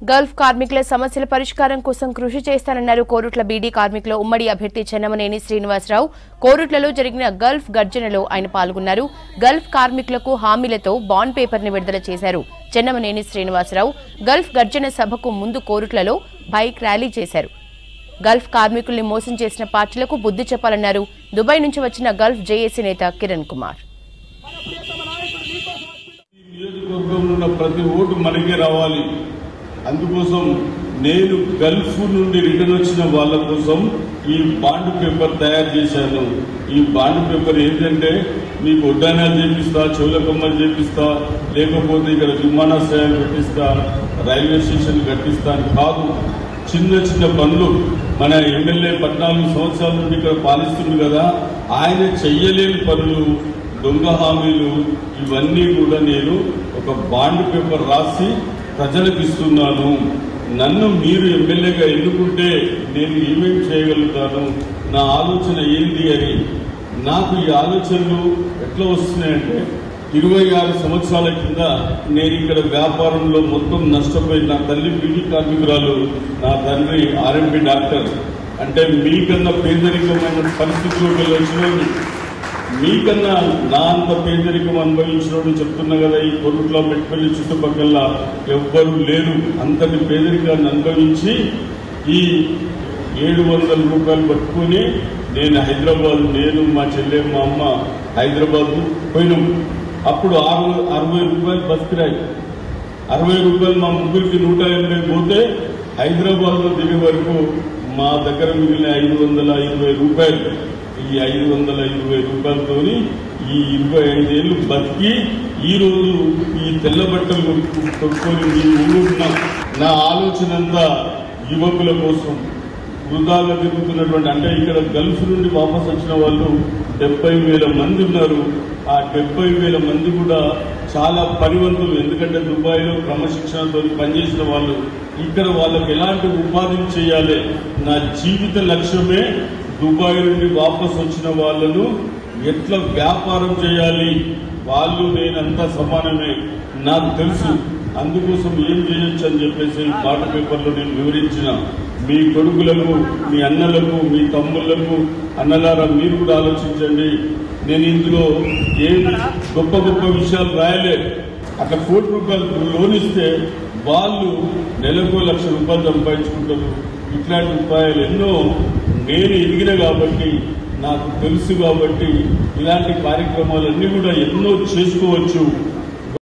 Gulf కార్మికుల సమస్యల పరిష్కారం కోసం కృషి చేస్తానన్నారు కోరుట్ల బీడీ కార్మికుల ఉమ్మడి అభ్యర్థి చెన్నమనేని శ్రీనివాసరావు కోరుట్లలో జరిగిన గల్ఫ్ గర్జనలో ఆయన పాల్గొన్నారు గల్ఫ్ కార్మికులకు హామీలతో బాండ్ పేపర్ని విడుదల చేశారు చెన్నమనేని శ్రీనివాసరావు గల్ఫ్ గర్జన సభకు ముందు కోరుట్లలో బైక్ ర్యాలీ చేశారు గల్ఫ్ కార్మికుల్ని మోసం చేసిన పార్టీలకు బుద్ధి చెప్పాలన్నారు దుబాయ్ నుంచి వచ్చిన గల్ఫ్ జేఏసీ నేత కిరణ్ కుమార్ నియోజకవర్గంలో ఉన్న ప్రతి ఓటు మనకే రావాలి అందుకోసం నేను గల్ఫ్ నుండి రిటర్న్ వచ్చిన వాళ్ళ కోసం ఈ బాండ్ పేపర్ తయారు చేశాను ఈ బాండ్ పేపర్ ఏంటంటే మీకు ఉడ్డానాలు చేపిస్తా చెవులకమ్మలు చేపిస్తా లేకపోతే ఇక్కడ విమానాశ్రయాలు కట్టిస్తా రైల్వే స్టేషన్ కట్టిస్తా అని కాదు చిన్న చిన్న పనులు మన ఎమ్మెల్యే పద్నాలుగు సంవత్సరాల నుండి ఇక్కడ పాలిస్తుంది కదా ఆయన చెయ్యలేని పనులు దొంగ హామీలు ఇవన్నీ కూడా నేను ఒక బాండ్ పేపర్ రాసి ప్రజలకు ఇస్తున్నాను నన్ను మీరు ఎమ్మెల్యేగా ఎన్నుకుంటే నేను ఏమేమి చేయగలుగుతాను నా ఆలోచన ఏంటి అని నాకు ఈ ఆలోచనలు ఎట్లా వస్తున్నాయంటే ఇరవై ఆరు సంవత్సరాల కింద నేను ఇక్కడ వ్యాపారంలో మొత్తం నష్టపోయి నా తల్లి బీడీ కార్మికురాలు నా తండ్రి ఆర్ఎంపీ డాక్టర్ అంటే మీకన్నా పేదరికమైన పరిస్థితుల్లోకి వచ్చినోడు మీకన్నా నా అంత పేదరికం అనుభవించినోడు చెప్తున్నా కదా ఈ కొరుట్ల మెట్పల్లి చుట్టుపక్కల ఎవ్వరూ లేరు అంతటి పేదరికాన్ని అనుభవించి ఈ ఏడు వందల రూపాయలు పట్టుకొని నేను హైదరాబాద్ నేను మా చెల్లె మా అమ్మ హైదరాబాద్ పోయినాం అప్పుడు ఆరు అరవై రూపాయలు బస్ కిరాయి అరవై రూపాయలు మా ముగ్గురికి నూట ఎనభై పోతే హైదరాబాద్ లో దిగే వరకు మా దగ్గర మిగిలిన ఐదు వందల ఇరవై రూపాయలు ఈ ఐదు వందల ఇరవై రూపాయలతోని ఈ ఇరవై ఐదేళ్లు బతికి ఈ రోజు ఈ తెల్ల బట్టలు కొనుక్కు- కొనుక్కొని మీ ఊరున్న నా ఆలోచన అంతా యువకుల కోసం వృధాగా తిరుగుతున్నటువంటి అంటే ఇక్కడ గల్ఫ్ నుండి వాపస్ వచ్చిన వాళ్ళు డెబ్బై వేల మంది ఉన్నారు ఆ డెబ్బై వేల మంది కూడా చాలా పనివంతులు ఎందుకంటే దుబాయ్లో క్రమశిక్షణతో పనిచేసిన వాళ్ళు ఇక్కడ వాళ్ళకి ఎలాంటి ఉపాధిని చేయాలి నా జీవిత లక్ష్యమే దుబాయ్ నుండి వాపస్ వచ్చిన వాళ్ళను ఎట్లా వ్యాపారం చేయాలి వాళ్ళు నేనంతా సమానమే నాకు తెలుసు అందుకోసం ఏం చేయొచ్చు అని చెప్పేసి ఈ పాట పేపర్లో నేను వివరించిన మీ కొడుకులకు మీ అన్నలకు మీ తమ్ముళ్లకు అన్నలారా మీరు కూడా ఆలోచించండి నేను ఇందులో ఏం గొప్ప గొప్ప విషయాలు రాయలే అట్లా కోటి రూపాయలు లోన్ ఇస్తే వాళ్ళు నెలకు లక్ష రూపాయలు సంపాదించుకుంటారు ఇట్లాంటి ఉపాయాలు ఎన్నో నేను ఎదిగిన కాబట్టి నాకు తెలుసు కాబట్టి ఇలాంటి కార్యక్రమాలన్నీ కూడా ఎన్నో చేసుకోవచ్చు